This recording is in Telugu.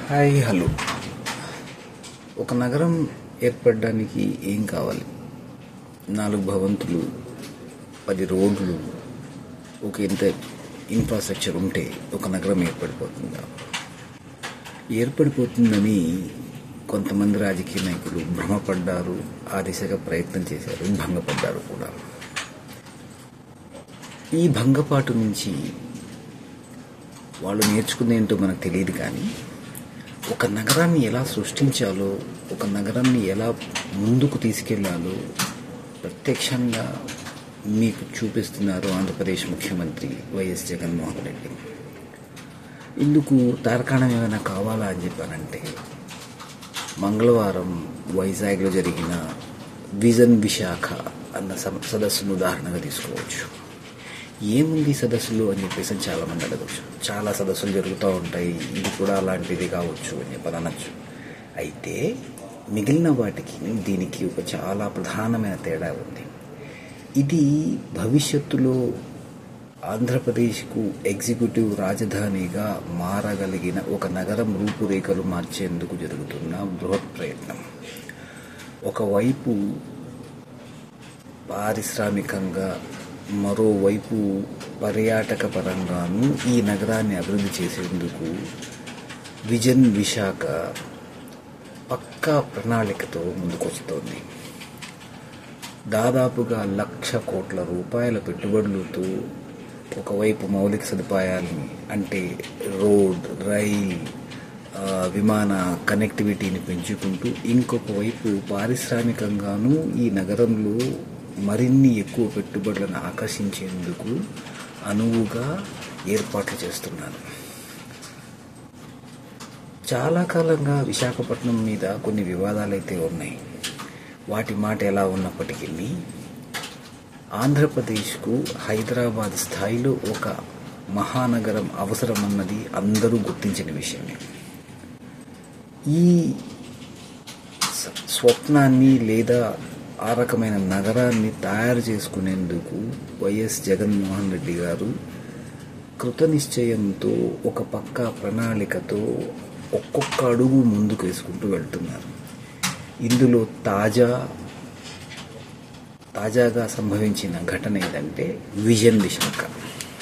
హాయ్ హలో ఒక నగరం ఏర్పడడానికి ఏం కావాలి నాలుగు భవంతులు పది రోడ్లు ఒక ఇంత ఇన్ఫ్రాస్ట్రక్చర్ ఉంటే ఒక నగరం ఏర్పడిపోతుందా ఏర్పడిపోతుందని కొంతమంది రాజకీయ నాయకులు భ్రమపడ్డారు ఆ దిశగా ప్రయత్నం చేశారు భంగపడ్డారు కూడా ఈ భంగపాటు నుంచి వాళ్ళు నేర్చుకుందేంటో మనకు తెలియదు కానీ ఒక నగరాన్ని ఎలా సృష్టించాలో ఒక నగరాన్ని ఎలా ముందుకు తీసుకెళ్లాలో ప్రత్యక్షంగా మీకు చూపిస్తున్నారు ఆంధ్రప్రదేశ్ ముఖ్యమంత్రి వైఎస్ జగన్మోహన్ రెడ్డి ఇందుకు తార్కాణం ఏమైనా కావాలా అని చెప్పానంటే మంగళవారం వైజాగ్లో జరిగిన విజన్ విశాఖ అన్న సమ- సదస్సును ఉదాహరణగా తీసుకోవచ్చు ఏముంది ఈ సదస్సులు అని చెప్పేసి అని చాలా మంది అడగచ్చు చాలా సదస్సులు జరుగుతూ ఉంటాయి ఇది కూడా అలాంటిది కావచ్చు అని చెప్పని అనొచ్చు అయితే మిగిలిన వాటికి దీనికి ఒక చాలా ప్రధానమైన తేడా ఉంది ఇది భవిష్యత్తులో ఆంధ్రప్రదేశ్కు ఎగ్జిక్యూటివ్ రాజధానిగా మారగలిగిన ఒక నగరం రూపురేఖలు మార్చేందుకు జరుగుతున్న బృహత్ ప్రయత్నం ఒకవైపు పారిశ్రామికంగా మరోవైపు పర్యాటక పరంగాను ఈ నగరాన్ని అభివృద్ధి చేసేందుకు విజన్ విశాఖ పక్కా ప్రణాళికతో ముందుకొస్తోంది దాదాపుగా లక్ష కోట్ల రూపాయల పెట్టుబడులతో ఒకవైపు మౌలిక సదుపాయాలని అంటే రోడ్ రైల్ ఆ, విమాన కనెక్టివిటీని పెంచుకుంటూ ఇంకొక వైపు పారిశ్రామికంగానూ ఈ నగరంలో మరిన్ని ఎక్కువ పెట్టుబడులను ఆకర్షించేందుకు అనువుగా ఏర్పాట్లు చేస్తున్నారు చాలా కాలంగా విశాఖపట్నం మీద కొన్ని వివాదాలైతే ఉన్నాయి వాటి మాట ఎలా ఉన్నప్పటికీ ఆంధ్రప్రదేశ్కు హైదరాబాద్ స్థాయిలో ఒక మహానగరం అవసరమన్నది అందరూ గుర్తించిన విషయమే ఈ స- స్వప్నాన్ని లేదా ఆ రకమైన నగరాన్ని తయారు చేసుకునేందుకు వైఎస్ జగన్మోహన్ రెడ్డి గారు కృతనిశ్చయంతో ఒక పక్క ప్రణాళికతో ఒక్కొక్క అడుగు ముందుకు వేసుకుంటూ వెళ్తున్నారు ఇందులో తాజా తాజాగా సంభవించిన ఘటన ఏదంటే విజన్ విశాఖ